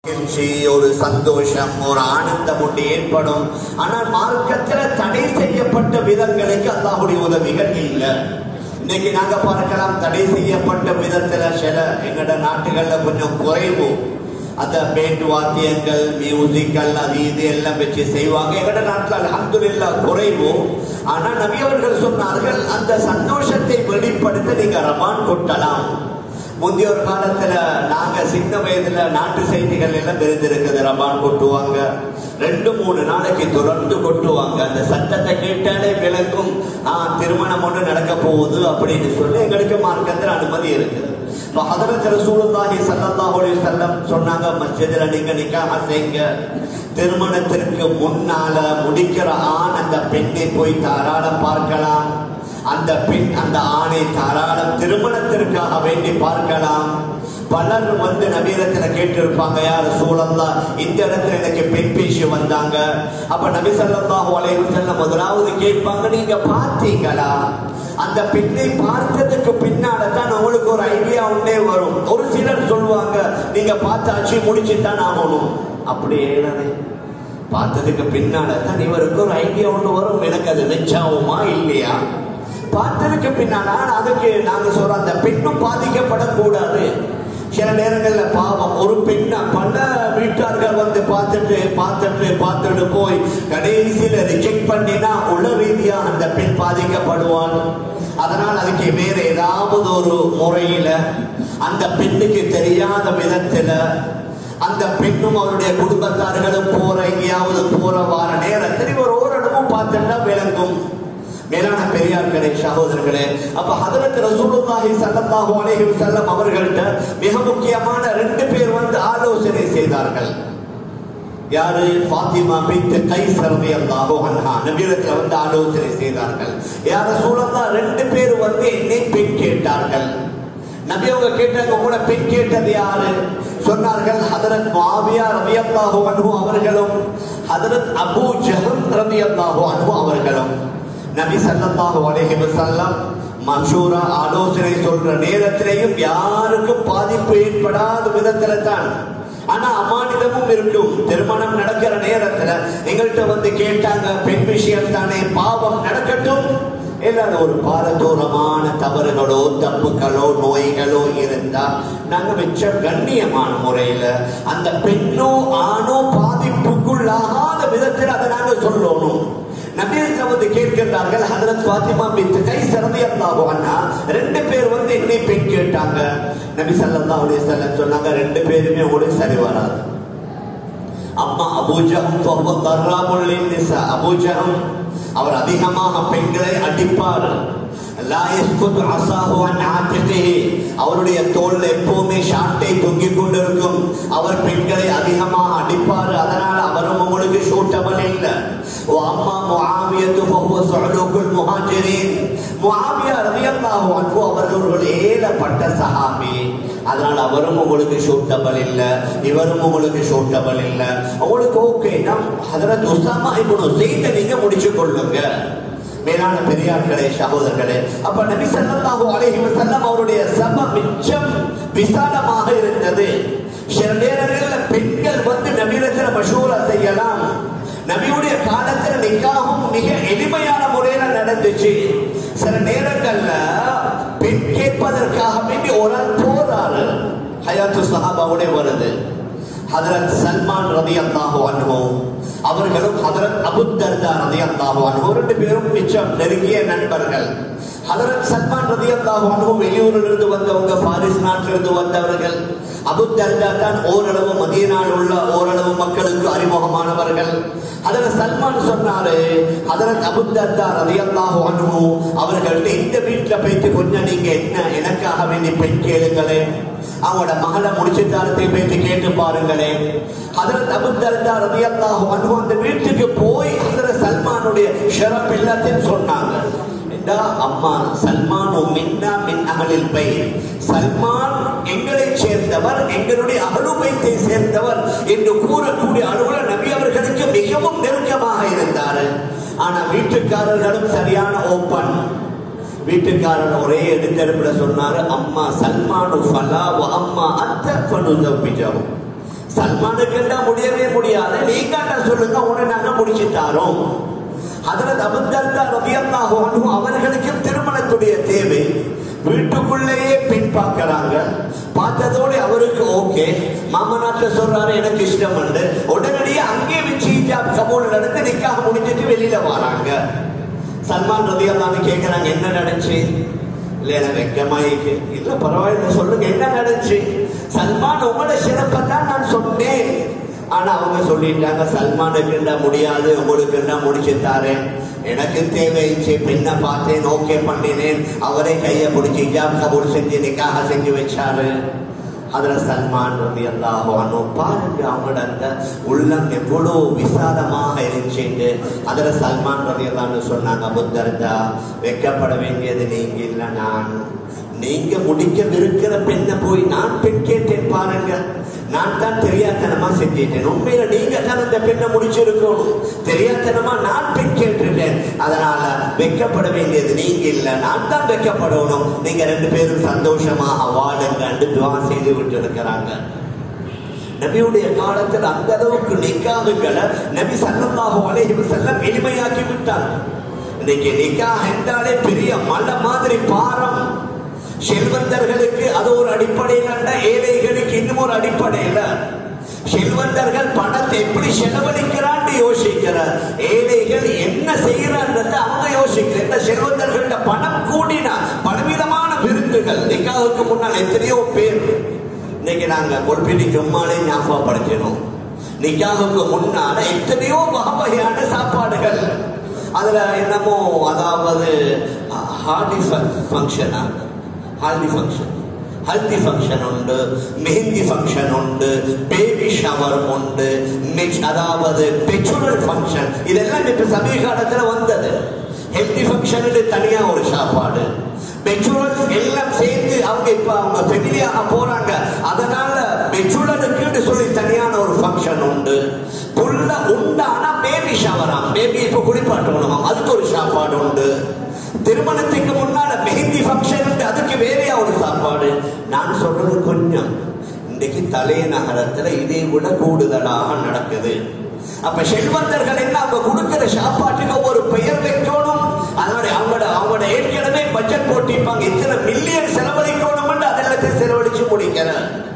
மகிழ்ச்சி ஒரு சந்தோஷம் ஒரு ஆனந்தம் ஒன்று ஏற்படும் ஆனால் மார்க்கத்துல தடை செய்யப்பட்ட விதங்களுக்கு அல்லாஹுடைய உதவிகள் இல்லை இன்னைக்கு நாங்க பார்க்கலாம் தடை செய்யப்பட்ட விதத்துல சில எங்கட நாட்டுகள்ல கொஞ்சம் குறைவு அந்த பேண்ட் வாத்தியங்கள் மியூசிக்கல் அது இது எல்லாம் வச்சு செய்வாங்க எங்கட நாட்டில் அல்ஹம்துலில்லா குறைவு ஆனா நபியவர்கள் சொன்னார்கள் அந்த சந்தோஷத்தை வெளிப்படுத்த நீங்க ரமான் கொட்டலாம் முந்தைய ஒரு காலத்துல நாங்க சின்ன வயதுல நாட்டு செய்திகள் எல்லாம் தெரிஞ்சிருக்குது ரபான் கொட்டுவாங்க ரெண்டு மூணு நாளைக்கு தொடர்ந்து கொட்டுவாங்க அந்த சத்தத்தை கேட்டாலே விளக்கும் ஆஹ் திருமணம் ஒன்று நடக்க போகுது அப்படின்னு சொல்லி எங்களுக்கு மார்க்கத்தில் அனுமதி இருக்குது ஹதரத் ரசூலுல்லாஹி ஸல்லல்லாஹு அலைஹி வஸல்லம் சொன்னாங்க மஸ்ஜிதில் நீங்க நிக்காஹ் செய்யுங்க திருமணத்திற்கு முன்னால முடிக்கிற ஆண் அந்த பெண்ணை போய் தாராளம் பார்க்கலாம் அந்த பெண் அந்த ஆணை தாராளம் திருமணத்திற்காக வேண்டி பார்க்கலாம் பலர் வந்து நபீரத்துல கேட்டிருப்பாங்க யார் சூழல்லா இந்த இடத்துல எனக்கு பெண் பேசி வந்தாங்க அப்ப நபி ஸல்லல்லாஹு அலைஹி வஸல்லம் முதலாவது கேட்பாங்க நீங்க பார்த்தீங்களா அந்த பெண்ணை பார்த்ததுக்கு பின்னால தான் உங்களுக்கு ஒரு ஐடியா உண்டே வரும் ஒரு சிலர் சொல்லுவாங்க நீங்க பார்த்தாச்சு முடிச்சு தான் ஆகணும் அப்படியே தானே பார்த்ததுக்கு பின்னால தான் இவருக்கு ஒரு ஐடியா ஒன்று வரும் எனக்கு அது மெச்சாவுமா இல்லையா பார்த்ததுக்கு பின்னால அதுக்கு நாங்க சொல்றோம் அந்த பெண்ணும் பாதிக்கப்படக்கூடாது சில நேரங்கள்ல பாவம் ஒரு பெண்ணை பல வீட்டார்கள் வந்து பார்த்துட்டு பார்த்துட்டு பார்த்துட்டு போய் கடைசியில் ரிஜெக்ட் பண்ணினா உள்ள ரீதியா அந்த பெண் பாதிக்கப்படுவாள் அதனால் அதுக்கு வேற ஏதாவது ஒரு முறையில அந்த பெண்ணுக்கு தெரியாத விதத்துல அந்த பெண்ணும் அவருடைய குடும்பத்தார்களும் போற எங்கேயாவது போற வார நேரத்தில் ஒரு ஓரிடமும் பார்த்துட்டா விளங்கும் மேலான பெரியார்களே சகோதரர்களே அப்ப ஹதரத் ரசூலுல்லாஹி ஸல்லல்லாஹு அலைஹி வஸல்லம் அவர்கள்ட்ட மிக முக்கியமான ரெண்டு பேர் வந்து ஆலோசனை செய்தார்கள் யாரு ஃபாத்திமா பின்த் கைஸ் ரலியல்லாஹு அன்ஹா நபியிடத்துல வந்து ஆலோசனை செய்தார்கள் யார சூழல்லா ரெண்டு பேர் வந்து என்னை பெண் கேட்டார்கள் நபி அவங்க கேட்டாங்க கூட பெண் கேட்டது யாரு சொன்னார்கள் ஹதரத் மாவியா ரலியல்லாஹு அன்ஹு அவர்களும் ஹதரத் அபூ ஜஹம் ரலியல்லாஹு அன்ஹு அவர்களும் நபி ஸல்லல்லாஹு அலைஹி வஸல்லம் மன்சூரா ஆலோசனை சொல்ற நேரத்திலேயும் யாருக்கும் பாதிப்பு ஏற்படாத விதத்துல தான் ஆனா அமானிதமும் இருக்கும் திருமணம் நடக்கிற நேரத்துல எங்கள்கிட்ட வந்து கேட்டாங்க பெண் விஷயம் தானே பாவம் நடக்கட்டும் இல்லாத ஒரு பாரதூரமான தவறுகளோ தப்புகளோ நோய்களோ இருந்தா நாங்க மிச்ச கண்ணியமான முறையில அந்த பெண்ணோ ஆணோ பாதிப்புக்குள்ளாகாத விதத்தில் அதை நாங்க சொல்லணும் நபியர்கள் வந்து கேட்கின்றார்கள் ஹதரத் ஃபாத்திமா பின்த் கை சரதி அல்லாஹு அண்ணா ரெண்டு பேர் வந்து என்னை பெண் கேட்டாங்க நபி ஸல்லல்லாஹு அலைஹி வஸல்லம் சொன்னாங்க ரெண்டு பேருமே உங்களுக்கு சரி வராது அம்மா அபூஜகம் ஃபஹுவ தர்ராபுல் லின்னிசா அபூஜகம் அவர் அதிகமாக பெண்களை அடிப்பார் லா யஸ்குத் அஸாஹு அன் ஆத்திகிஹி அவருடைய தோல்ல எப்பவுமே ஷாட்டை தொங்கிக் கொண்டிருக்கும் அவர் பெண்களை அதிகமாக அடிப்பார் அதனால அவரும் உங்களுக்கு சூட்டபிள் இல்லை واما معاويه فهو صعلوك المهاجرين முஆவியா ரலியல்லாஹு அன்ஹு அவர்கள் ஒரு ஏலப்பட்ட சஹாபி அதனால அவரும் உங்களுக்கு சூட்டபிள் இல்ல இவரும் உங்களுக்கு சூட்டபிள் இல்ல உங்களுக்கு ஓகே நம் ஹதரத் உசாமா இப்னு ஸெய்த நீங்க முடிச்சு கொள்ளுங்க மேலான பெரியார்களே சகோதரர்களே அப்ப நபி ஸல்லல்லாஹு அலைஹி வஸல்லம் அவருடைய சப மிச்சம் விசாலமாக இருந்தது சில நேரங்களில் பெண்கள் வந்து நபியிடத்துல மஷூரா செய்யலாம் நபியுடைய காலத்துல நிக்காகும் மிக எளிமையான முறையில நடந்துச்சு சில நேரங்கள்ல பெண் கேட்பதற்காக வேண்டி ஒரு ஆள் போறாரு ஹயாத்து சஹாபாவுடைய வருது ஹதரத் சல்மான் ரதி அல்லாஹு அன்ஹு அவர்களும் ஹதரத் அபுத்தர்தா ரதி அல்லாஹு அன்ஹு ரெண்டு பேரும் மிச்சம் நெருங்கிய நண்பர்கள் ஹதரத் சல்மான் ரதி அல்லாஹு அன்ஹு வெளியூரில் இருந்து வந்தவங்க பாரிஸ் நாட்டிலிருந்து வந்தவர்கள் அபுத்தர்தா தான் ஓரளவு மதியனால் உள்ள ஓரளவு மக்களுக்கு அறிமுகமானவர்கள் அதுல சல்மான் சொன்னாரு ஹதரத் அபுத்தர்தா ரலியல்லாஹு அன்ஹு அவர்கள்ட்ட இந்த வீட்டுல போயிட்டு கொஞ்சம் நீங்க என்ன எனக்காக வேண்டி பெண் கேளுங்களே அவங்களோட மகளை முடிச்சுட்டாரத்தை போயிட்டு கேட்டு பாருங்களே ஹதரத் அபுத்தர்தா ரலியல்லாஹு அன்ஹு அந்த வீட்டுக்கு போய் ஹதரத் சல்மானுடைய ஷரப் எல்லாத்தையும் சொன்னாங்க என்றா அம்மா சல்மான் மின்னா மின் அகலில் பை சல்மான் எங்களை சேர்ந்தவர் எங்களுடைய அகலுபைத்தை சேர்ந்தவர் என்று கூறக்கூடிய அளவுல நபி அவர்களுக்கு மிகவும் நெருக்கமாக இருந்தார் ஆனா வீட்டுக்காரர்களும் சரியான ஓப்பன் வீட்டுக்காரன் ஒரே எடுத்தெடுப்புல சொன்னாரு அம்மா சல்மானு ஃபலா வ அம்மா அத்த ஃபனுதவ்விஜஹு சல்மானுக்கு தான் முடியவே முடியாது நீங்க சொல்லுங்க உடனே நாங்க முடிச்சு தாரோம் அதுல அபுத்தர்தா ரபியல்லாஹு அன்ஹு அவர்களுக்கு திருமணத்துடைய தேவை வீட்டுக்குள்ளேயே பெண் பார்க்கறாங்க பார்த்ததோடு அவருக்கு ஓகே மாமனாட்ட சொல்றாரு எனக்கு இஷ்டம் உண்டு உடனடியே அங்கே வச்சு ஹிஜாப் கபூல் நடந்து நிக்காக முடிஞ்சிட்டு வெளியில வராங்க சல்மான் ரதியல்லான்னு கேட்கறாங்க என்ன நடந்துச்சு இல்ல எனக்கு வெக்கமாயிக்கு இல்ல பரவாயில்ல சொல்லுங்க என்ன நடந்துச்சு சல்மான் உங்களோட சிறப்பை தான் நான் சொன்னேன் ஆனா அவங்க சொல்லிட்டாங்க சல்மானுக்கு முடியாது உங்களுக்கு என்ன முடிச்சு தாரேன் எனக்கு தேவைச்சு பெண்ணை பார்த்தேன் ஓகே பண்ணினேன் அவரே கையை பிடிச்சி ஹிஜாப் கபூல் செஞ்சு நிக்காக செஞ்சு வச்சாரு அதுல சல்மான் ரவி அல்லாஹானோ பாருங்க அவங்களோட அந்த உள்ளம் எவ்வளவு விசாலமாக இருந்துச்சு அதுல சல்மான் ரவி அல்லான்னு சொன்னாங்க புத்தர்தா வைக்கப்பட வேண்டியது நீங்க இல்ல நான் நீங்க முடிக்கவிருக்கிற பெண்ணை போய் நான் பெண் கேட்டேன் பாருங்க நான் தான் தெரியாதனமா செஞ்சிட்டேன் உண்மையில நீங்க தான் அந்த பெண்ணை முடிச்சிருக்கணும் தெரியாதனமா நான் பெண் கேட்டுட்டேன் அதனால வெக்கப்பட வேண்டியது நீங்க இல்ல நான் தான் வெக்கப்படணும் நீங்க ரெண்டு பேரும் சந்தோஷமாக வாடுங்க துவா செய்து விட்டு இருக்கிறாங்க நபியுடைய காலத்தில் அந்த அளவுக்கு நிக்காதுகளை நபி சல்லல்லாஹு அலைஹி வஸல்லம் எளிமையாக்கி விட்டார் இன்னைக்கு நிக்காஹ் என்றாலே பெரிய மலை மாதிரி பாரம் செல்வந்தர்களுக்கு அது ஒரு அடிப்படையில் அல்ல ஏழைகளுக்கு இன்னும் ஒரு அடிப்படையில் செல்வந்தர்கள் பணத்தை எப்படி செலவழிக்கிறான்னு யோசிக்கிறார் ஏழைகள் என்ன செய்யறான்றத அவங்க யோசிக்கிற இந்த செல்வந்தர்கள்ட்ட பணம் கூடினா பலவிதமான விருந்துகள் நிக்காவுக்கு முன்னால் எத்தனையோ பேர் இன்னைக்கு நாங்க கொல்பிடி ஜும்மாலே ஞாபகப்படுத்தினோம் நிக்காவுக்கு முன்னால எத்தனையோ வகையான சாப்பாடுகள் அதுல என்னமோ அதாவது ஹார்டி ஃபங்க்ஷனா ஹல்தி ஃபங்க்ஷன் ஹல்தி ஃபங்க்ஷன் உண்டு மெஹந்தி ஃபங்க்ஷன் உண்டு பேபி ஷவர் உண்டு மிச் அதாவது பெச்சுரல் ஃபங்க்ஷன் இதெல்லாம் இப்ப சமீப காலத்துல வந்தது ஹெல்தி ஃபங்க்ஷன் தனியா ஒரு சாப்பாடு பெச்சுரல்ஸ் எல்லாம் சேர்ந்து அவங்க இப்ப அவங்க ஃபெமிலியாக போறாங்க அதனால பெச்சுரலுக்கு சொல்லி தனியான ஒரு ஃபங்க்ஷன் உண்டு புள்ள உண்டானா பேபி ஷவராம் பேபி இப்ப குளிப்பாட்டணுமா அதுக்கு ஒரு சாப்பாடு உண்டு திருமணத்துக்கு முன்னால மெஹந்தி ஃபங்க்ஷன் அதுக்கு வேறையா ஒரு சாப்பாடு நான் சொல்றது கொஞ்சம் இன்னைக்கு தலைநகரத்துல இதை விட கூடுதலாக நடக்குது அப்ப செல்வந்தர்கள் என்ன அவங்க கொடுக்கிற சாப்பாட்டுக்கு ஒரு பெயர் வைக்கணும் அதனால அவங்களோட அவங்களோட ஏற்கனவே பட்ஜெட் போட்டிருப்பாங்க இத்தனை மில்லியன் செலவழிக்கணும் அதெல்லாத்தையும் செலவழிச்சு முடிக்கிற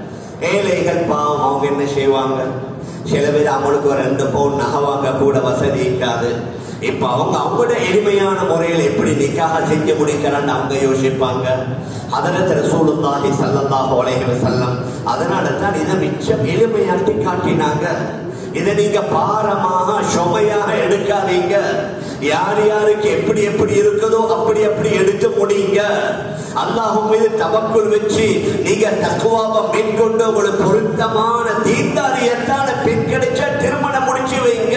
ஏழைகள் பாவம் அவங்க என்ன செய்வாங்க சில பேர் அவங்களுக்கு ஒரு ரெண்டு பவுன் நகை வாங்க கூட வசதி இருக்காது இப்ப அவங்க அவங்களோட எளிமையான முறையில் எப்படி நிக்காக செஞ்சு முடிக்கிறான்னு அவங்க யோசிப்பாங்க அதனத்துல ரசூலுல்லாஹி ஸல்லல்லாஹு அலைஹி வஸல்லம் அதனால தான் இதை மிச்சம் எளிமையாக்கி காட்டினாங்க இதை நீங்க பாரமாக சுமையாக எடுக்காதீங்க யார் யாருக்கு எப்படி எப்படி இருக்குதோ அப்படி அப்படி எடுத்து முடியுங்க அல்லாஹும் மீது தவக்குள் வச்சு நீங்க தக்குவாவை மேற்கொண்டு உங்களுக்கு பொருத்தமான தீர்த்தாரியத்தான பெண் கிடைச்சா திருமணம் முடிச்சு வைங்க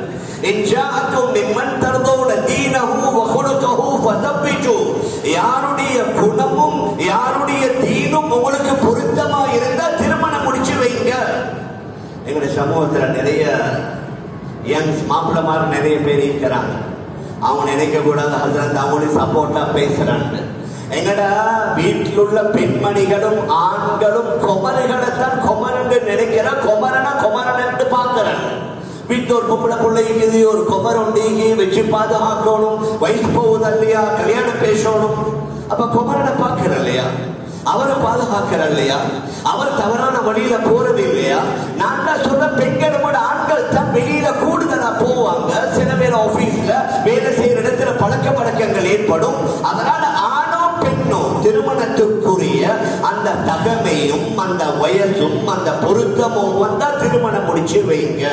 யாருடைய குணமும் யாருடைய தீனும் உங்களுக்கு பொருத்தமா இருந்தா திருமணம் முடிச்சு வைங்க எங்களுடைய சமூகத்துல நிறைய யங் மாப்பிள்ளமார் நிறைய பேர் இருக்கிறாங்க அவங்க நினைக்க கூடாது ஹசரத் அவங்களுடைய சப்போர்ட்டா பேசுறாங்க எங்கட வீட்டில் உள்ள பெண்மணிகளும் ஆண்களும் குமரர்களைத்தான் குமரன் நினைக்கிற குமரனா குமரன் என்று பார்க்கிறாங்க வீட்டு ஒரு பொம்பளை பிள்ளைக்கு ஒரு குமர் ஒண்டிக்கு வச்சு பாதுகாக்கணும் வயசு போகுது இல்லையா கல்யாணம் பேசணும் அப்ப குமரனை பார்க்கிற இல்லையா அவரை பாதுகாக்கிற இல்லையா அவர் தவறான வழியில போறது இல்லையா நான் தான் சொல்ற பெண்களோட ஆண்கள் தான் வெளியில கூடுதலா போவாங்க சில பேர் ஆபீஸ்ல வேலை செய்யற இடத்துல பழக்க பழக்கங்கள் ஏற்படும் அதனால ஆணோ பெண்ணோ திருமணத்துக்குரிய அந்த தகமையும் அந்த வயசும் அந்த பொருத்தமும் வந்தா திருமணம் முடிச்சு வைங்க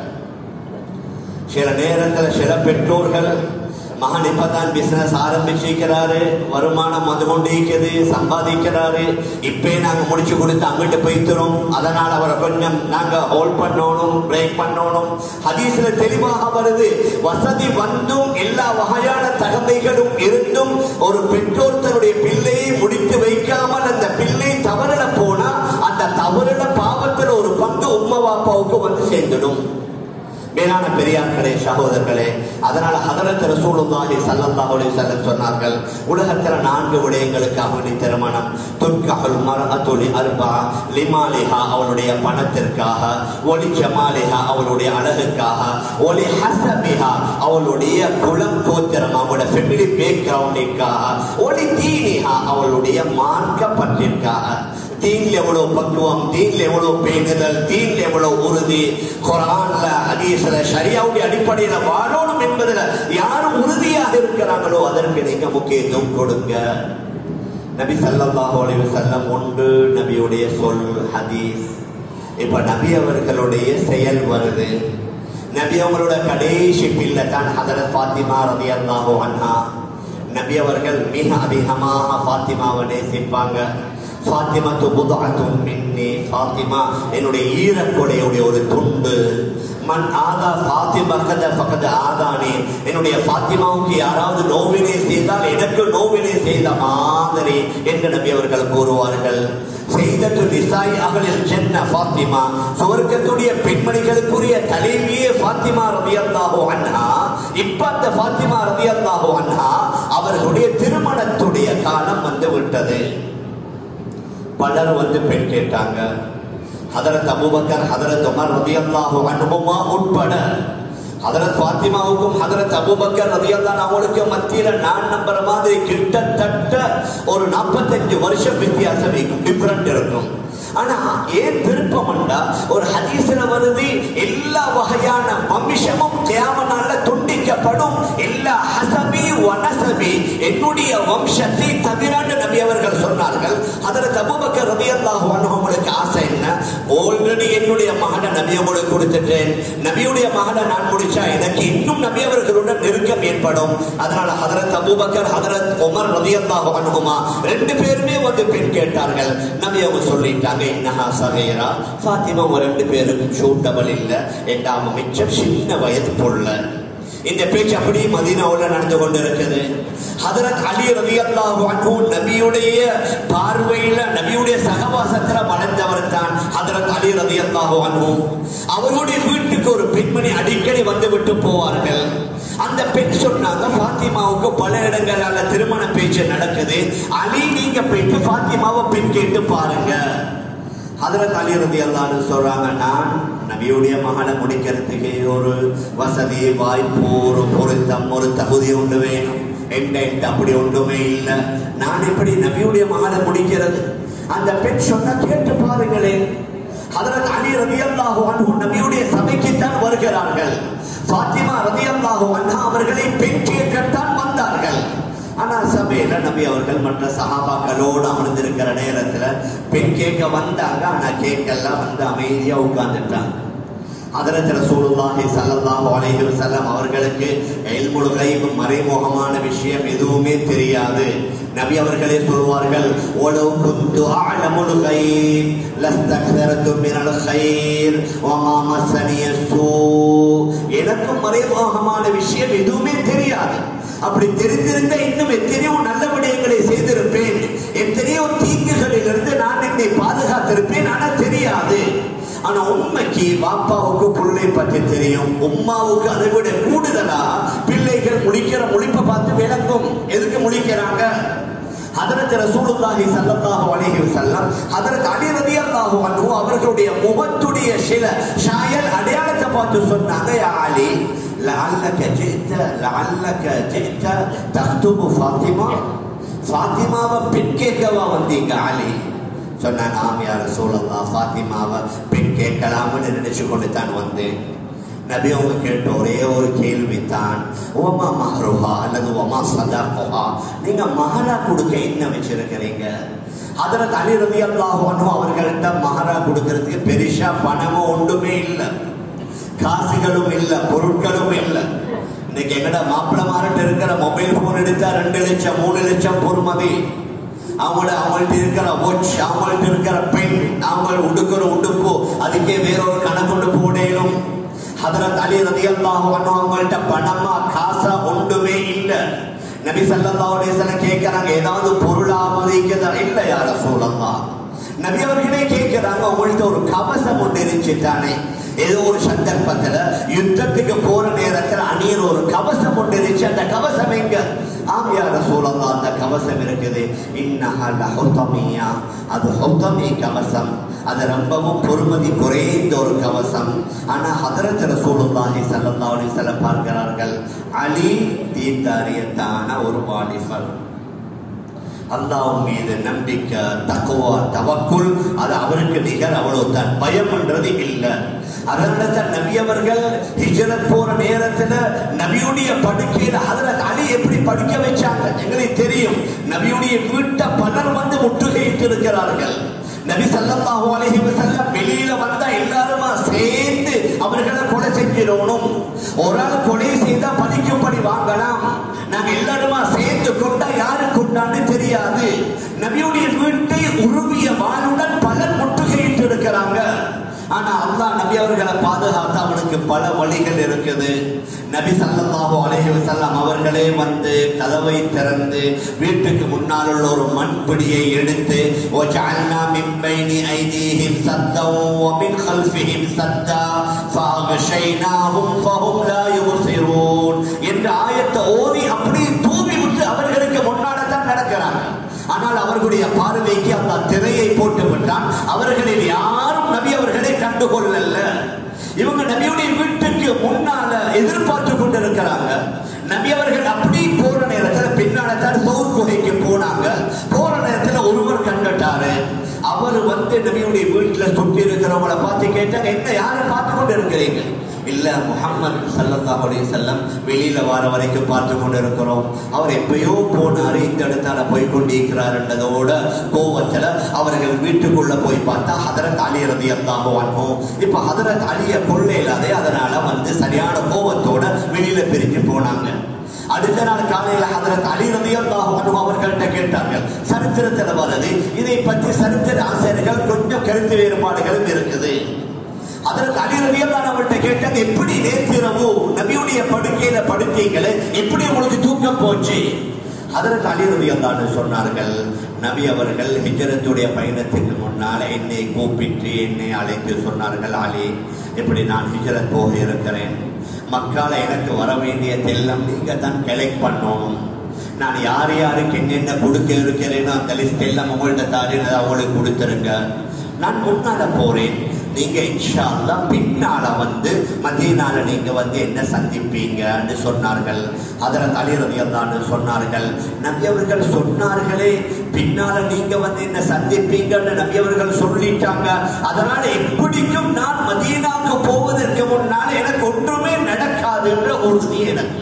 சில நேரத்துல சில பெற்றோர்கள் மகன் இப்பதான் பிசினஸ் ஆரம்பிச்சிருக்கிறாரு வருமானம் வந்து கொண்டிருக்கிறது சம்பாதிக்கிறாரு இப்பே நாங்க முடிச்சு கொடுத்து அங்கிட்டு போய்த்துறோம் அதனால அவரை கொஞ்சம் நாங்க ஹோல்ட் பண்ணணும் பிரேக் பண்ணணும் ஹதீஸ்ல தெளிவாக வருது வசதி வந்தும் எல்லா வகையான தகமைகளும் இருந்தும் ஒரு பெற்றோர் தன்னுடைய பிள்ளையை முடித்து வைக்காமல் அந்த பிள்ளை தவறில போனா அந்த தவறின பாவத்தில் ஒரு பங்கு உம்மா பாப்பாவுக்கு வந்து சேர்ந்துடும் மேலான பெரியார்களே சகோதரர்களே அதனால ஹதரத் ரசூலுல்லாஹி ஸல்லல்லாஹு அலைஹி வஸல்லம் சொன்னார்கள் உலகத்துல நான்கு விடயங்களுக்காக வேண்டி திருமணம் துர்கஹுல் மர்அத்து லி அர்பா லிமாலிஹா அவளுடைய பணத்திற்காக ஒலி ஜமாலிஹா அவளுடைய அழகுக்காக ஒலி ஹசபிஹா அவளுடைய குலம் கோத்திரம் அவளுடைய ஃபெமிலி பேக்ரவுண்டிற்காக ஒலி தீனிஹா அவளுடைய மார்க்க பற்றிற்காக தீன்ல எவ்வளவு பக்குவம் தீன்ல எவ்வளவு பேணுதல் தீன்ல எவ்வளவு உறுதி குரான்ல ஹதீஸ்ல ஷரியாவுடைய அடிப்படையில வாழணும் என்பதுல யாரும் உறுதியாக இருக்கிறாங்களோ அதற்கு நீங்க முக்கியத்துவம் கொடுங்க நபி ஸல்லல்லாஹு அலைஹி வஸல்லம் ஒன்று நபியுடைய சொல் ஹதீஸ் இப்ப நபி அவர்களுடைய செயல் வருது நபி அவங்களோட கடைசி பிள்ளை தான் ஹதரத் ஃபாத்திமா ரலியல்லாஹு அன்ஹா நபி அவர்கள் மிக அதிகமாக ஃபாத்திமாவை நேசிப்பாங்க ஃபாத்திமா புதாத்தும் மின்னி ஃபாத்திமா என்னுடைய ஈரக்குடையுடைய ஒரு துண்டு மன் ஆதா ஃபாத்திமா கத பக்கத்து ஆதானே என்னுடைய ஃபாத்திமாவுக்கு யாராவது நோவினை செய்தால் எனக்கு நோவினை செய்த மாதிரி என்று நபி அவர்கள் கூறுவார்கள் செய்தத்து நிசாய் அகலில் சென்ன ஃபாத்திமா சுவர்க்கத்துடைய பெண்மணிகளுக்குரிய தலைவியே ஃபாத்திமா ரதியல்லாஹு அன்ஹா இப்ப அந்த ஃபாத்திமா ரதியல்லாஹு அன்ஹா அவர்களுடைய திருமணத்துடைய காலம் வந்து விட்டது பலர் வந்து பெண் கேட்டாங்க ஹதரத் அபூபக்கர் ஹதரத் உமர் ரதியல்லாஹு அன்ஹுமா உட்பட ஹதரத் ஃபாத்திமாவுக்கும் ஹதரத் அபூபக்கர் ரதியல்லாஹு அவங்களுக்கு மத்தியில நான் நம்புற மாதிரி கிட்டத்தட்ட ஒரு 45 வருஷம் வித்தியாசம் இருக்கும் டிஃபரண்ட் இருக்கும் ஆனா ஏன் விருப்பம்டா ஒரு ஹதீஸ்ல வருது எல்லா வகையான வம்சமும் கியாமனால துண்டிக்கப்படும் எல்லா ஹசபி வனசபி என்னுடைய வம்சத்தை தவிராண்டு நபி அவர்கள் சொன்னார்கள் அதில் தபுபக்கர் ரபியல்லாஹு அனுபவங்களுக்கு ஆசை என்ன ஆல்ரெடி என்னுடைய மகனை நபி அவங்களுக்கு கொடுத்துட்டேன் நபியுடைய மகனை நான் முடிச்சா எனக்கு இன்னும் நபி அவர்களுடன் நெருக்கம் ஏற்படும் அதனால ஹதரத் அபூபக்கர் ஹதரத் உமர் ரலியல்லாஹு அன்ஹுமா ரெண்டு பேருமே வந்து பெண் கேட்டார்கள் நபி அவங்க சொல்லிட்டாங்க இன்னஹா சகைரா ஃபாத்திமா ஒரு ரெண்டு பேருக்கும் சூட்டபிள் இல்ல எட்டாம மிச்சம் சின்ன வயது பொருள் இந்த பேச்சு அப்படியே மதீனாவுல நடந்து கொண்டு இருக்குது ஹதரத் அலி ரலியல்லாஹு அன்ஹு நபியுடைய பார்வையில நபியுடைய சகவாசத்துல வளர்ந்தவர் தான் ஹதரத் அலி ரலியல்லாஹு அன்ஹு அவருடைய வீட்டுக்கு ஒரு பெண்மணி அடிக்கடி வந்து விட்டு போவார்கள் அந்த பெண் சொன்னாங்க பாத்திமாவுக்கு பல இடங்களால திருமண பேச்சு நடக்குது அலி நீங்க போயிட்டு பாத்திமாவை பெண் கேட்டு பாருங்க ஹதரத் அலி ரதி அல்லான்னு சொல்றாங்க நான் நபியுடைய மகனை முடிக்கிறதுக்கு ஒரு வசதி வாய்ப்பு ஒரு பொருத்தம் ஒரு தகுதி ஒன்று வேணும் என்கிட்ட அப்படி ஒன்றுமே இல்லை நான் எப்படி நபியுடைய மகனை முடிக்கிறது அந்த பெண் சொன்ன கேட்டு பாருங்களேன் ஹதரத் அலி ரதியல்லாஹு அன்ஹு நபியுடைய சபைக்குத்தான் வருகிறார்கள் ஃபாத்திமா ரதியல்லாஹு அன்ஹா அவர்களை பெண் கேட்கத்தான் வந்தார்கள் ஆனா சபையில நபி அவர்கள் மற்ற சஹாபாக்களோடு அமர்ந்திருக்கிற நேரத்துல பெண் கேட்க வந்தாங்க ஆனா கேட்கலாம் வந்து அமைதியா உட்கார்ந்துட்டாங்க ஹதரத் ரசூலுல்லாஹி ஸல்லல்லாஹு அலைஹி வஸல்லம் அவர்களுக்கு இல்முல் கைப் மறைமுகமான விஷயம் எதுவுமே தெரியாது நபி அவர்களே சொல்வார்கள் ஒலவு குந்து அஅலமுல் கைப் லஸ்தக்தரது மினல் கைர் வமா மஸனிய சூ எனக்கும் மறைமுகமான விஷயம் எதுவுமே தெரியாது அப்படி தெரிந்திருந்த இன்னும் எத்தனையோ நல்ல விடயங்களை செய்திருப்பேன் எத்தனையோ தீங்குகளிலிருந்து நான் என்னை பாதுகாத்திருப்பேன் ஆனா தெரியாது ஆனா உண்மைக்கு பாப்பாவுக்கு பிள்ளை பற்றி தெரியும் உம்மாவுக்கு அதை விட கூடுதலா பிள்ளைகள் முடிக்கிற முழிப்பை பார்த்து விளங்கும் எதுக்கு முழிக்கிறாங்க ஹதரத் ரசூலுல்லாஹி ஸல்லல்லாஹு அலைஹி வஸல்லம் ஹதரத் அலி ரலியல்லாஹு அன்ஹு அவர்களுடைய முகத்துடைய சில ஷாயல் அடையாளத்தை பார்த்து சொன்னாங்க யா அலி لعلك جئت لعلك جئت تخطب فاطمه ஃபாத்திமாவை பெண் கேட்கவா வந்தீங்க அலி சொன்னாங்க ஆம் யார் சூழல்லா ஃபாத்திமாவை பெண் கேட்கலாம்னு நினைச்சு கொண்டு தான் வந்தேன் நபி அவங்க கேட்ட ஒரே ஒரு கேள்வி தான் ஓமா மஹருஹா அல்லது ஓமா சதாகுஹா நீங்க மஹரா கொடுக்க என்ன வச்சிருக்கிறீங்க அதுல தனி ரவி அல்லாஹ் அவர்கள்ட்ட மஹரா கொடுக்கறதுக்கு பெருசா பணமும் ஒன்றுமே இல்லை காசுகளும் இல்லை பொருட்களும் இல்லை இன்னைக்கு எங்கட மாப்பிள்ள மாறிட்டு இருக்கிற மொபைல் போன் எடுத்தா ரெண்டு லட்சம் மூணு லட்சம் பொறுமதி அவங்கள அவங்கள்ட்ட இருக்கிற வாட்ச் அவங்கள்ட்ட இருக்கிற பெண் அவங்க உடுக்கிற உடுப்பு அதுக்கே வேறொரு கணக்கு போடணும் ஹதரத் அலி ரதியல்லாஹு அன்ஹு அவங்கள்ட்ட பணமா காசா ஒன்றுமே இல்லை நபி ஸல்லல்லாஹு அலைஹி வஸல்லம் கேக்குறாங்க ஏதாவது பொருளாவது இருக்குதா இல்ல யா ரசூலல்லாஹ் நபி அவர்களே கேட்கிறாங்க உங்கள்ட்ட ஒரு கவசம் ஒன்று இருந்துச்சு தானே ஏதோ ஒரு சந்தர்ப்பத்துல யுத்தத்துக்கு போற நேரத்துல அணியர் ஒரு கவசம் ஒன்று இருந்துச்சு அந்த கவசம் எங்க ஆமியார சூழலாம் அந்த கவசம் இருக்குது இன்னஹல் ஹௌதமியா அது ஹௌதமி கவசம் அது ரொம்பவும் பொறுமதி குறைந்த ஒரு கவசம் ஆனா ஹதரத் ரசூலுல்லாஹி ஸல்லல்லாஹு அலைஹி வஸல்லம் பார்க்கிறார்கள் அலி தீர்த்தாரியத்தான ஒரு வாலிபர் அல்லாஹ் மீது நம்பிக்கை தக்குவா தவக்குள் அது அவருக்கு நிகர் அவ்வளவுதான் பயம்ன்றது இல்லை அதனால தான் நபி அவர்கள் ஹிஜரத் போற நேரத்துல நபியுடைய படுக்கையில ஹதரத் அலி எப்படி படுக்க வச்சாங்க எங்களுக்கு தெரியும் நபியுடைய வீட்டை பலர் வந்து முற்றுகையிட்டு இருக்கிறார்கள் நபி ஸல்லல்லாஹு அலைஹி வஸல்லம் வெளியில வந்தா எல்லாருமா சேர்ந்து அவர்களை கொலை செஞ்சிடணும் ஒரு ஆள் கொலை செய்தா பழிக்கும்படி வாங்கலாம் நாங்க எல்லாருமா சேர்ந்து கொண்டா யாரு கொண்டான்னு தெரியாது நபியுடைய வீட்டை உருவிய வாளுடன் பலர் முற்றுகையிட்டு இருக்கிறாங்க ஆனா அல்லாஹ் நபி அவர்களை பாதுகாத்து அவனுக்கு பல வழிகள் இருக்குது நபி ஸல்லல்லாஹு அலைஹி வஸல்லம் அவர்களே வந்து கதவை திறந்து வீட்டுக்கு முன்னால் உள்ள ஒரு மண் பிடியை எடுத்து وجعلنا من بين أيديهم سدا ومن خلفهم سدا فأغشيناهم فهم لا يبصرون என்ற ஆயத்தை ஓதி அப்படியே தூவி விட்டு அவர்களுக்கு முன்னால தான் நடக்கிறாங்க ஆனால் அவர்களுடைய பார்வைக்கு அந்த திரையை போட்டு விட்டான் அவர்களில் யாரும் நபி அவர்களை கண்டுகொள்ளல இவங்க நபியுடைய வீட்டுக்கு முன்னால எதிர்பார்த்து கொண்டிருக்கிறாங்க நபி அவர்கள் அப்படி போற நேரத்துல பின்னால தான் சவுர் குகைக்கு போனாங்க போற நேரத்துல ஒருவர் கண்டுட்டாரு அவர் வந்து நபியுடைய வீட்டுல சுற்றி இருக்கிறவங்கள பார்த்து கேட்டாங்க என்ன யாரை பார்த்து கொண்டு இருக்கிறீங்க இல்ல முகமது சல்லல்லாஹு அலைஹி வஸல்லம் வெளியில வர வரைக்கும் பார்த்து கொண்டு இருக்கிறோம் அவர் எப்பயோ போனாரு இந்த இடத்தால போய் கொண்டிருக்கிறார்ன்றதோட கோவத்துல அவர்கள் வீட்டுக்குள்ள போய் பார்த்தா ஹதரத் அலி ரலியல்லாஹு அன்ஹு இப்ப ஹதரத் அலிய கொள்ளை இல்லாதே அதனால வந்து சரியான கோவத்தோட வெளியில பிரிஞ்சு போனாங்க அடுத்த நாள் காலையில ஹதரத் அலி ரலியல்லாஹு அன்ஹு அவர்கள்ட்ட கேட்டார்கள் சரித்திரத்துல வருது இதை பற்றி சரித்திர ஆசிரியர்கள் கொஞ்சம் கருத்து வேறுபாடுகளும் இருக்குது அதற்கு அலிரதியெல்லாம் அவர்கிட்ட கேட்டாங்க எப்படி நேற்றிரவு நபியுடைய படுக்கையில படுத்தீங்களே எப்படி உங்களுக்கு தூக்கம் போச்சு அதற்கு அலிரதியல்லான்னு சொன்னார்கள் நபி அவர்கள் ஹிஜரத்துடைய பயணத்துக்கு முன்னால் என்னை கூப்பிட்டு என்னை அழைத்து சொன்னார்கள் அலி இப்படி நான் ஹிஜரத் போக இருக்கிறேன் மக்கால எனக்கு வர வேண்டிய தெல்லம் நீங்க தான் கலெக்ட் பண்ணணும் நான் யார் யாருக்கு என்னென்ன கொடுக்க இருக்கிறேனோ அந்த லிஸ்ட் எல்லாம் உங்கள்ட்ட தாரினதை அவங்களுக்கு கொடுத்துருங்க நான் முன்னால போறேன் நீங்க இன்ஷா அல்லாஹ் பின்னால வந்து மதீனால நீங்க வந்து என்ன சந்திப்பீங்கன்னு சொன்னார்கள் அதில் தலைரதியல்லான்னு சொன்னார்கள் நபி அவர்கள் சொன்னார்களே பின்னால நீங்க வந்து என்ன சந்திப்பீங்கன்னு நபி அவர்கள் சொல்லிட்டாங்க அதனால எப்படிக்கும் நான் மதீனாக்கு போவதற்கு முன்னால எனக்கு ஒன்றுமே நடக்காதுன்ற உறுதி எனக்கு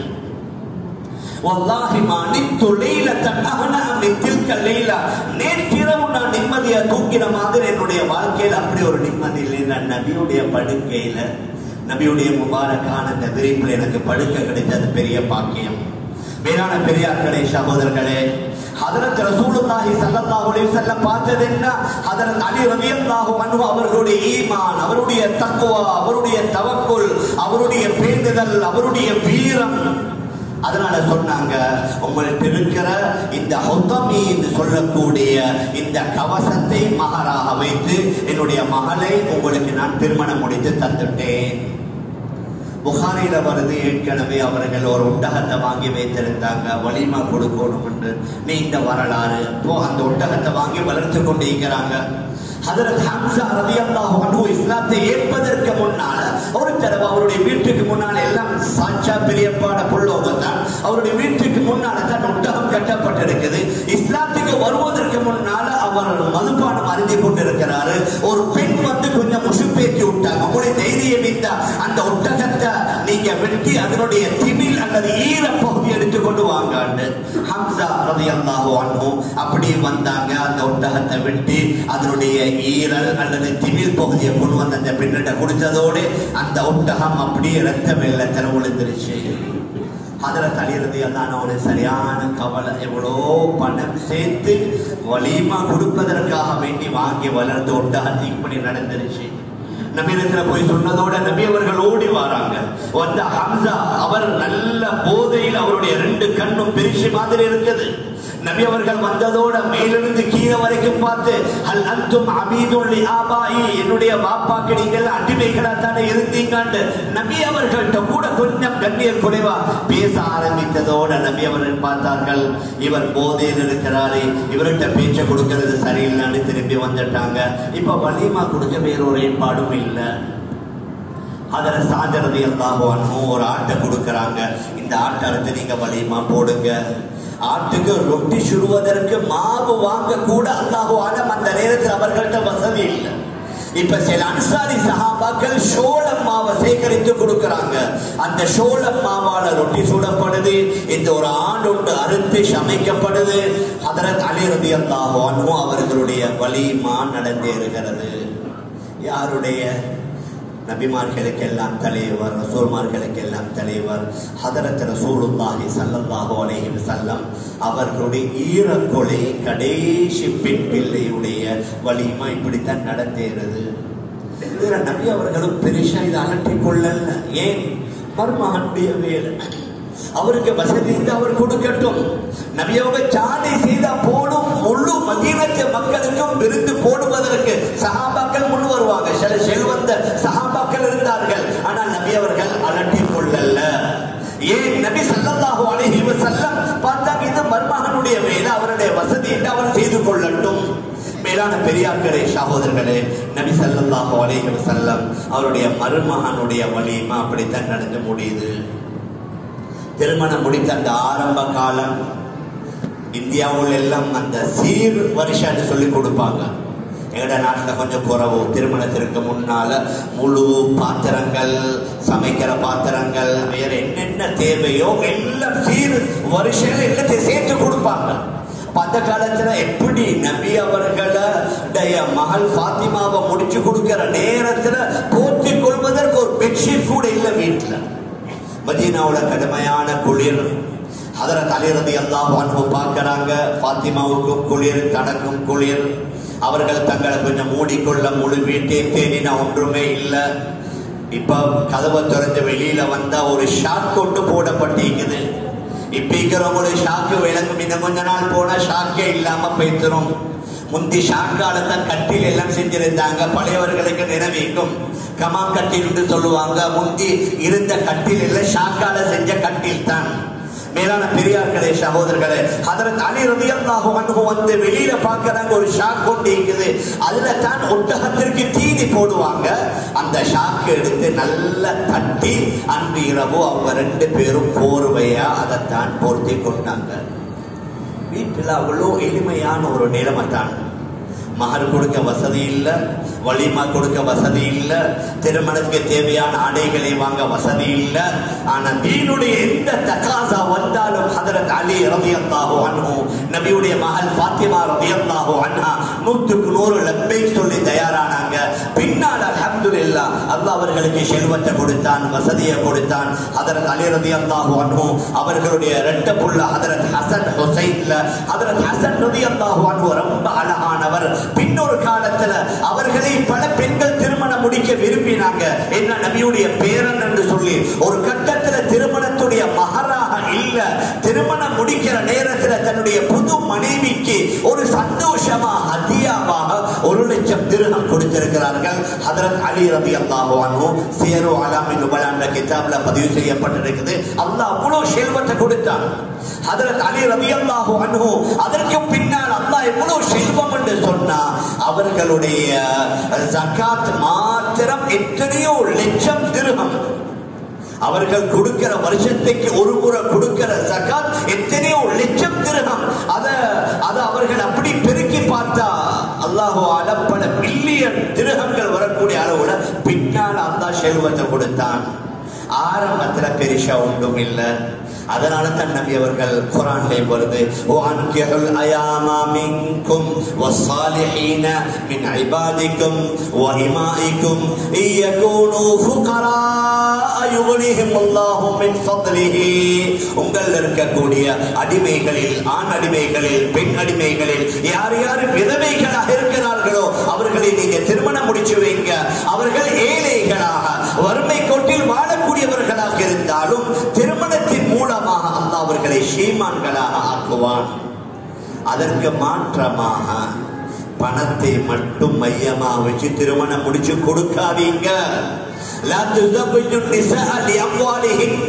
வல்லாஹி மா நித்து லைலத்தன் அஹ்னா மின் தில்க லைலா நேற்றிரவு நான் நிம்மதியா தூங்கின மாதிரி என்னுடைய வாழ்க்கையில அப்படி ஒரு நிம்மதி இல்லை நான் நபியுடைய படுக்கையில நபியுடைய முபாரக்கான அந்த விரிப்பில் எனக்கு படுக்க கிடைத்தது பெரிய பாக்கியம் மேலான பெரியார்களே சகோதரர்களே ஹதரத் ரசூலுல்லாஹி ஸல்லல்லாஹு அலைஹி வஸல்லம் பார்த்தது என்ன ஹதரத் அலி ரலியல்லாஹு அன்ஹு அவர்களுடைய ஈமான் அவருடைய தக்வா அவருடைய தவக்குல் அவருடைய பேண்டுதல் அவருடைய வீரம் அதனால சொன்னாங்க உங்களுக்கு இருக்கிற இந்த ஹொத்தமி என்று சொல்லக்கூடிய இந்த கவசத்தை மகராக வைத்து என்னுடைய மகளை உங்களுக்கு நான் திருமணம் முடித்து தந்துட்டேன் புகாரில வருது ஏற்கனவே அவர்கள் ஒரு ஒட்டகத்தை வாங்கி வைத்திருந்தாங்க வலிமா கொடுக்கணும் என்று நீண்ட வரலாறு இப்போ அந்த ஒட்டகத்தை வாங்கி வளர்த்து கொண்டிருக்கிறாங்க ஹதரத் ஹம்சா ரலியல்லாஹு அன்ஹு இஸ்லாத்தை ஏற்பதற்கு முன்னால ஒரு தடவை அவருடைய வீட்டுக்கு முன்னால எல்லாம் சாச்சா பெரியப்பாட புள்ளவங்க தான் அவருடைய வீட்டுக்கு முன்னால தான் ஒட்டகம் கட்டப்பட்டிருக்குது இஸ்லாத்துக்கு வருவதற்கு முன்னால அவர் மதுபானம் அறிந்து கொண்டிருக்கிறாரு ஒரு பெண் வந்து கொஞ்சம் முசுப்பேற்றி விட்டாங்க உங்களுடைய தைரியம் இந்த அந்த ஒட்டகத்தை நீங்க வெட்டி அதனுடைய திமில் அல்லது ஈர பகுதி எடுத்து கொண்டு வாங்க ஹம்சா ரலியல்லாஹு அன்ஹு அப்படி வந்தாங்க அந்த ஒட்டகத்தை வெட்டி அதனுடைய ஈரல் அல்லது திமில் பகுதியை கொண்டு வந்து அந்த பெண்ணிட்ட கொடுத்ததோடு அந்த ஒட்டகம் அப்படியே ரத்த வெள்ளத்தில் விழுந்துருச்சு அதில் தலியிறது எல்லாம் ஒரு சரியான கவலை எவ்வளோ பணம் சேர்த்து வலிமா கொடுப்பதற்காக வேண்டி வாங்கி வளர்ந்து ஒட்டகத்தை இப்படி நடந்துருச்சு நபியிடத்துல போய் சொன்னதோட நபி அவர்கள் ஓடி வராங்க வந்த ஹம்சா அவர் நல்ல போதையில் அவருடைய ரெண்டு கண்ணும் பெருசு மாதிரி இருக்குது நபி அவர்கள் வந்ததோட மேலிருந்து கீழே வரைக்கும் பார்த்து அல் அந்தும் அபீதுல் ஆபாயி என்னுடைய பாப்பாக்கு நீங்கள் அடிமைகளா தானே இருந்தீங்கன்னு நபி அவர்கள்ட்ட கூட கொஞ்சம் கண்ணியம் குறைவா பேச ஆரம்பித்ததோட நபி அவர்கள் பார்த்தார்கள் இவர் போதையில் இருக்கிறாரே இவர்கிட்ட பேச்ச கொடுக்கிறது சரியில்லைன்னு திரும்பி வந்துட்டாங்க இப்ப வலிமா கொடுக்க வேற ஒரு ஏற்பாடும் இல்லை அதில் சாஞ்சரதி எல்லாம் ஒரு ஆட்டை கொடுக்கறாங்க இந்த ஆட்டை அறுத்து நீங்க வலிமா போடுங்க ஆட்டுக்கு ரொட்டி சுடுவதற்கு மாவு வாங்க கூட அல்லாஹு ஆலம் அந்த நேரத்தில் அவர்கள்ட்ட வசதி இல்லை இப்ப சில அன்சாரி சஹாபாக்கள் சோளம் மாவை சேகரித்து கொடுக்கறாங்க அந்த சோளம் மாவால ரொட்டி சுடப்படுது இந்த ஒரு ஆண்டு அறுத்து சமைக்கப்படுது அதற்கு அலிரதி அல்லாஹு அன்ஹு அவர்களுடைய வலிமா நடந்தேறுகிறது யாருடைய நபிமார்களுக்கெல்லாம் தலைவர் ரசூல்மார்களுக்கெல்லாம் தலைவர் ஹதரத் ரசூலுல்லாஹி ஸல்லல்லாஹு அலைஹி வஸல்லம் அவர்களுடைய ஈரக்கொலை கடைசி பெண் பிள்ளையுடைய வலிமா இப்படித்தான் நடந்தேறது இதுல நபி அவர்களும் பெருசா இதை அலட்டிக் கொள்ளல ஏன் மருமகனுடைய வேலை அவருக்கு வசதி இருந்து அவர் கொடுக்கட்டும் நபியோக சாலை செய்த போடும் முழு மதீனத்து மக்களுக்கும் விருந்து போடுவதற்கு சஹாபாக்கள் முன் வருவாங்க சில செல்வந்த சஹாபாக்கள் இருந்தார்கள் ஆனால் நபி அவர்கள் அலட்டிக் கொள்ளல ஏன் நபி ஸல்லல்லாஹு அலைஹி வஸல்லம் பார்த்தா இது மருமகனுடைய வேலை அவருடைய வசதி என்று அவர் செய்து கொள்ளட்டும் மேலான பெரியார்களே சகோதரர்களே நபி ஸல்லல்லாஹு அலைஹி வஸல்லம் அவருடைய மருமகனுடைய வலிமா அப்படித்தான் நடந்து முடியுது திருமணம் முடித்த அந்த ஆரம்ப காலம் இந்தியாவில் எல்லாம் அந்த சீர் வருஷம்னு சொல்லி கொடுப்பாங்க எங்கட நாட்டில் கொஞ்சம் குறவு திருமணத்திற்கு முன்னால முழு பாத்திரங்கள் சமைக்கிற பாத்திரங்கள் வேற என்னென்ன தேவையோ எல்லாம் சீர் வருஷங்கள் எல்லாத்தையும் சேர்த்து கொடுப்பாங்க அப்ப அந்த காலத்துல எப்படி நபி அவர்களுடைய மகள் ஃபாத்திமாவை முடிச்சு கொடுக்கிற நேரத்துல போத்தி கொள்வதற்கு ஒரு பெட்ஷீட் கூட இல்லை வீட்டுல மதீனாவோட கடுமையான குளிர் அதர தலையிறது எல்லாம் அனுபவம் பார்க்கிறாங்க பாத்திமாவுக்கும் குளிர் தனக்கும் குளிர் அவர்கள் தங்களை கொஞ்சம் மூடிக்கொள்ள முழு வீட்டை தேடினா ஒன்றுமே இல்லை இப்ப கதவை திறந்து வெளியில வந்தா ஒரு ஷாக் கொண்டு போடப்பட்டிருக்குது இப்ப இருக்கிறவங்களுடைய ஷாக்கு விளங்கும் இன்னும் கொஞ்ச நாள் போனா ஷாக்கே இல்லாம போய்த்திரும் முந்தி ஷாக்கால தான் கட்டில் எல்லாம் செஞ்சிருந்தாங்க பழையவர்களுக்கு நினைவிக்கும் கமான் கட்டில் என்று சொல்லுவாங்க முந்தி இருந்த கட்டில் எல்லாம் ஷாக்கால செஞ்ச கட்டில் தான் மேலான பெரியார்களே சகோதரர்களே ஹதரத் அலி ரலியல்லாஹு அன்ஹு வந்து வெளியில பார்க்கறாங்க ஒரு ஷாக் கொண்டு இருக்குது அதுல தான் ஒட்டகத்திற்கு தீனி போடுவாங்க அந்த ஷாக் எடுத்து நல்லா தட்டி அன்று இரவு அவங்க ரெண்டு பேரும் போர்வையா அதைத்தான் போர்த்தி கொண்டாங்க வீட்டில் அவ்வளோ எளிமையான ஒரு நிலைமை தான் மகர் கொடுக்க வசதி இல்லை வலிமா கொடுக்க வசதி இல்லை திருமணத்துக்கு தேவையான ஆடைகளை வாங்க வசதி இல்லை ஆனா தீனுடைய எந்த தகாசா வந்தாலும் ஹதரத் அலி ரதியல்லாஹு அன்ஹு நபியுடைய மகள் ஃபாத்திமா ரதியல்லாஹு அன்ஹா நூற்றுக்கு நூறு லப்பை சொல்லி தயாரானாங்க பின்னால் அல்ஹம்துலில்லாஹ் அல்லாஹ் அவர்களுக்கு செல்வத்தை கொடுத்தான் வசதியை கொடுத்தான் ஹதரத் அலி ரதியல்லாஹு அன்ஹு அவர்களுடைய ரெட்ட புள்ள ஹதரத் ஹசன் ஹுசைன்ல ஹதரத் ஹசன் ரதியல்லாஹு அன்ஹு ரொம்ப அழகானவர் பின்னொரு காலத்துல அவர்களை பல பெண்கள் திருமணம் முடிக்க விரும்பினாங்க என்ன நபியுடைய பேரன் என்று சொல்லி ஒரு கட்டத்துல திருமணத்துடைய மகராக இல்ல திருமணம் முடிக்கிற நேரத்துல தன்னுடைய புது மனைவிக்கு ஒரு சந்தோஷமா ஹதியாவாக ஒரு லட்சம் திருகம் கொடுத்திருக்கிறார்கள் ஹதரத் அலி ரபி அல்லாஹு அன்ஹு சேரு அலாம் நுபல் என்ற கிதாப்ல பதிவு செய்யப்பட்டிருக்குது அல்லாஹ் அவ்வளவு செல்வத்தை கொடுத்தான் ஹதரத் அலி ரபி அல்லாஹு அன்ஹு அதற்கு பின்னால் அல்லாஹ் எவ்வளவு செல்வம் என்று சொன்னா அவர்களுடைய ஜகாத் மாத்திரம் எத்தனையோ லட்சம் திருகம் அவர்கள் கொடுக்கிற வருஷத்துக்கு ஒரு முறை கொடுக்கிற ஜகாத் எத்தனையோ லட்சம் திருகம் அத அத அவர்கள் அப்படி பெருக்கி பார்த்தா அல்லாஹு அல பல மில்லியன் திருகங்கள் வரக்கூடிய அளவுல பின்னால் அல்லாஹ் செல்வத்தை கொடுத்தான் ஆரம்பத்துல பெரிசா ஒன்றும் இல்லை அதனால தான் நபி அவர்கள் குரான்ல வருது ஓ அன்கிஹுல் அயாமா மின்கும் வஸ்ஸாலிஹீன மின் இபாதிக்கும் வ இமாயிக்கும் இயகூனு ஃபுகரா யுக்னிஹிம் அல்லாஹு மின் ஃபத்லிஹி உங்கள் இருக்கக்கூடிய அடிமைகளில் ஆண் அடிமைகளில் பெண் அடிமைகளில் யார் யார் விதவைகளாக இருக்கிறார்களோ அவர்களை நீங்க திருமணம் முடிச்சு வைங்க அவர்கள் ஏழைகளாக வறுமை கோட்டில் வாழக்கூடியவர்களாக இருந்தாலும் திருமணத்தின் மூலமாக அல்லாஹ் அவர்களை ஷீமான்களாக ஆக்குவான் அதற்கு மாற்றமாக பணத்தை மட்டும் மையமா வச்சு திருமணம் முடிச்சு கொடுக்காதீங்க لا تزوجوا النساء لأموالهن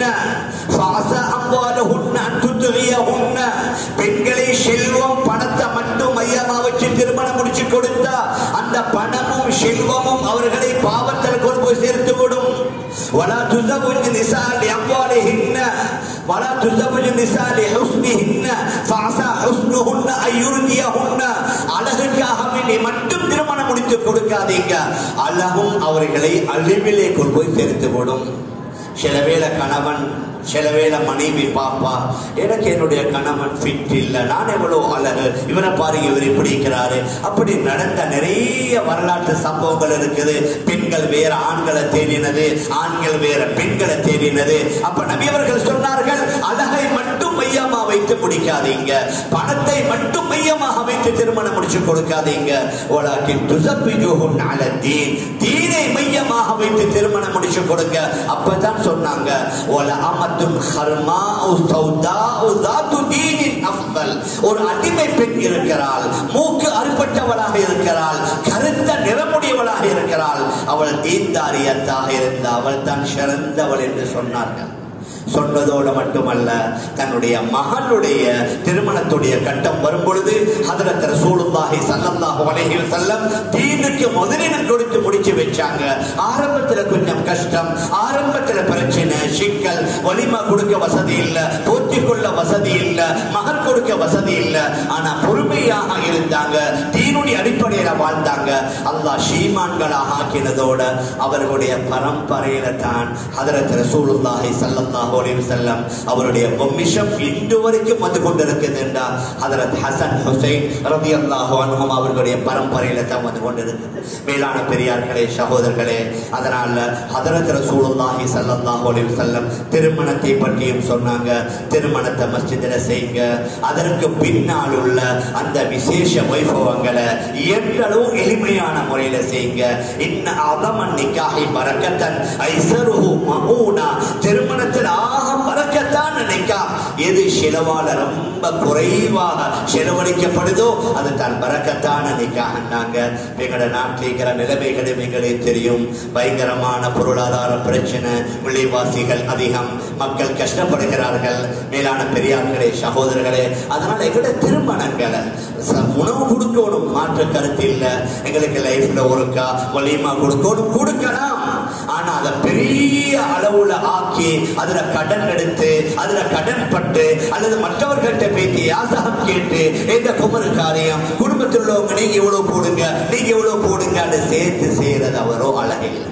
فعسى أموالهن أن تطغيهن பெண்களை செல்வம் பணத்தை மட்டும் மையமா வச்சு திருமணம் முடிச்சு கொடுத்தா அந்த பணமும் செல்வமும் அவர்களை பாவத்தில் கொண்டு போய் சேர்த்து விடும் ولا تزوج النساء لأموالهن ولا تزوج النساء لحسنهن فعسى حسنهن أن يرضيهن அழகுக்காக வேண்டி மட்டும் திருமணம் முடித்து கொடுக்காதீங்க அழகும் அவர்களை அழிவிலே கொண்டு போய் சேர்த்து விடும் சில வேளை கணவன் சில வேளை மனைவி பாப்பா எனக்கு என்னுடைய கணவன் ஃபிட் இல்லை நான் எவ்வளவு அழகு இவரை பாருங்க இவர் இப்படி இருக்கிறாரு அப்படி நடந்த நிறைய வரலாற்று சம்பவங்கள் இருக்குது பெண்கள் வேற ஆண்களை தேடினது ஆண்கள் வேற பெண்களை தேடினது அப்ப நபி அவர்கள் சொன்னார்கள் அழகை மட்டும் மையமா வைத்து முடிக்காதீங்க பணத்தை மட்டும் மையமாக வைத்து திருமணம் முடிச்சு கொடுக்காதீங்க ஓலாக்கின் துசப்பிஜோகும் தீன் தீனை மையமாக வைத்து திருமணம் முடிச்சு கொடுங்க அப்பதான் சொன்னாங்க ஓல அமத்தும் ஹர்மா சௌதா உதாத்து தீனின் அஃபல் ஒரு அடிமை பெண் இருக்கிறாள் மூக்கு அறுபட்டவளாக இருக்கிறாள் கருத்த நிறமுடையவளாக இருக்கிறாள் அவள் தீன்தாரியத்தாக இருந்த அவள் தான் சிறந்தவள் என்று சொன்னார்கள் சொன்னதோடு மட்டுமல்ல தன்னுடைய மகனுடைய திருமணத்துடைய கட்டம் வரும் பொழுது ஹதரத் ரசூலுல்லாஹி ஸல்லல்லாஹு அலைஹி வஸல்லம் தீனுக்கு முதலிடம் கொடுத்து முடிச்சு வச்சாங்க ஆரம்பத்துல கொஞ்சம் கஷ்டம் ஆரம்பத்துல பிரச்சனை சிக்கல் வலிமா கொடுக்க வசதி இல்ல போற்றி கொள்ள வசதி இல்ல மகன் கொடுக்க வசதி இல்ல ஆனா பொறுமையாக இருந்தாங்க தீனுடைய அடிப்படையில வாழ்ந்தாங்க அல்லாஹ் ஷீமான்களாக ஆக்கினதோட அவர்களுடைய பரம்பரையில தான் ஹதரத் ரசூலுல்லாஹி ஸல்லல்லாஹு அலைஹி வஸல்லம் அவருடைய வம்சம் இன்று வரைக்கும் வந்து கொண்டிருக்கிறது என்றால் ஹதரத் ஹசன் ஹுசைன் ரலியல்லாஹு அன்ஹும் அவர்களுடைய பரம்பரையில தான் வந்து கொண்டிருக்கிறது மேலான பெரியார்களே சகோதரர்களே அதனால ஹதரத் ரசூலுல்லாஹி ஸல்லல்லாஹு அலைஹி வஸல்லம் திருமணத்தை பற்றியும் சொன்னாங்க திருமணத்தை மஸ்ஜிதில் செய்யுங்க அதற்கு பின்னால் உள்ள அந்த விசேஷ வைபவங்களை எவ்வளவு எளிமையான முறையில செய்யுங்க இன்ன அதமன் நிக்காஹி பரக்கத்தன் ஐசருஹு மகூனா திருமணத்தில் ஆக பறக்கத்தான் நினைக்கா எது செலவால ரொம்ப குறைவாக செலவழிக்கப்படுதோ அது தான் பறக்கத்தான நிக்காகனாங்க எங்களோட நாட்டில் இருக்கிற நிலைமைகளும் எங்களே தெரியும் பயங்கரமான பொருளாதார பிரச்சனை விலைவாசிகள் அதிகம் மக்கள் கஷ்டப்படுகிறார்கள் மேலான பெரியார்களே சகோதரர்களே அதனால எங்களோட திருமணங்களை ச- உணவு கொடுக்கணும் மாற்று கருத்து இல்ல எங்களுக்கு லைஃப்ல ஒருக்கா வலிமா கொடுக்கணும் கொடுக்கலாம் ஆனா அதை பெரிய அளவுல ஆக்கி அதுல கடன் எடுத்து அதுல கடன் பட்டு அல்லது மற்றவர்கள்ட்ட பேசி யாசகம் கேட்டு எந்த குமரு காரியம் குடும்பத்தில் உள்ளவங்க நீங்க இவ்வளவு போடுங்க நீங்க இவ்வளவு போடுங்க அதை சேர்த்து செய்யறது அவரோ அழகில்லை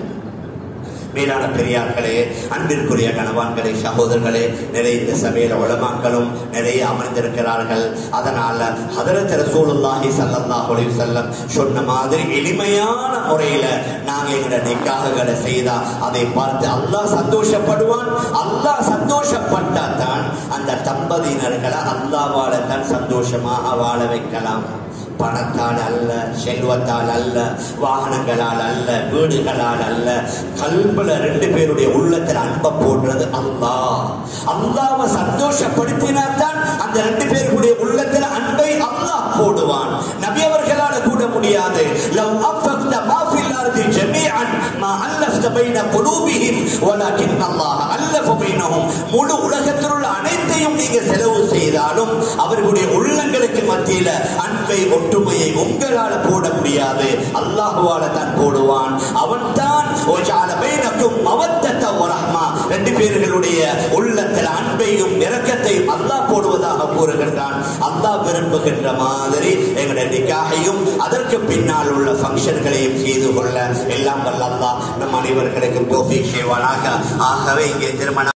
மேலான பெரியார்களே அன்பிற்குரிய கணவான்களே சகோதரர்களே நிறைய இந்த சபையில உலமாக்களும் நிறைய அமர்ந்திருக்கிறார்கள் அதனால ஹதரத் ரசூலுல்லாஹி ஸல்லல்லாஹு அலைஹி வஸல்லம் சொன்ன மாதிரி எளிமையான முறையில நாங்க எங்களோட நிக்காகங்களை செய்தா அதை பார்த்து அல்லாஹ் சந்தோஷப்படுவான் அல்லாஹ் சந்தோஷப்பட்டா தான் அந்த தம்பதியினர்களை அல்லாஹ்வால தான் சந்தோஷமாக வாழ வைக்கலாம் பணத்தால் அல்ல செல்வத்தால் அல்ல வாகனங்களால் அல்ல வீடுகளால் அல்ல கல்புல ரெண்டு பேருடைய உள்ளத்தில் அன்பை போடுறது அல்லாஹ் அல்லாவை சந்தோஷப்படுத்தினால்தான் அந்த ரெண்டு பேருடைய உள்ளத்தில் அன்பை அல்லாஹ் போடுவான் நபி அவர்களால கூட முடியாது லவ் அஃபக்த மா ஃபில் அர்தி ஜமீஅன் மா அல்லஃப்த பைன குலூபிஹிம் வலக்கின் அல்லாஹ் அல்லஃப பைனஹும் முழு உலகத்தில் உள்ள அனைத்தையும் நீங்க செலவு செய்தாலும் அவர்களுடைய உள்ளங்களுக்கு மத்தியில அன்பை ஒற்றுமையை உங்களால போட முடியாது அல்லாஹுவால தான் போடுவான் அவன் தான் பைனக்கும் மவத்தத்த ரஹ்மா ரெண்டு பேர்களுடைய உள்ளத்தில் அன்பையும் இரக்கத்தையும் அல்லாஹ் போடுவதாக கூறுகின்றான் அல்லாஹ் விரும்புகின்ற மாதிரி எங்களுடைய நிக்காகையும் அதற்கு பின்னால் உள்ள ஃபங்க்ஷன்களையும் செய்து கொள்ள எல்லாம் வல்ல அல்லாஹ் நம் அனைவர்களுக்கும் தோஃபிக் செய்வானாக ஆகவே இங்கே திருமண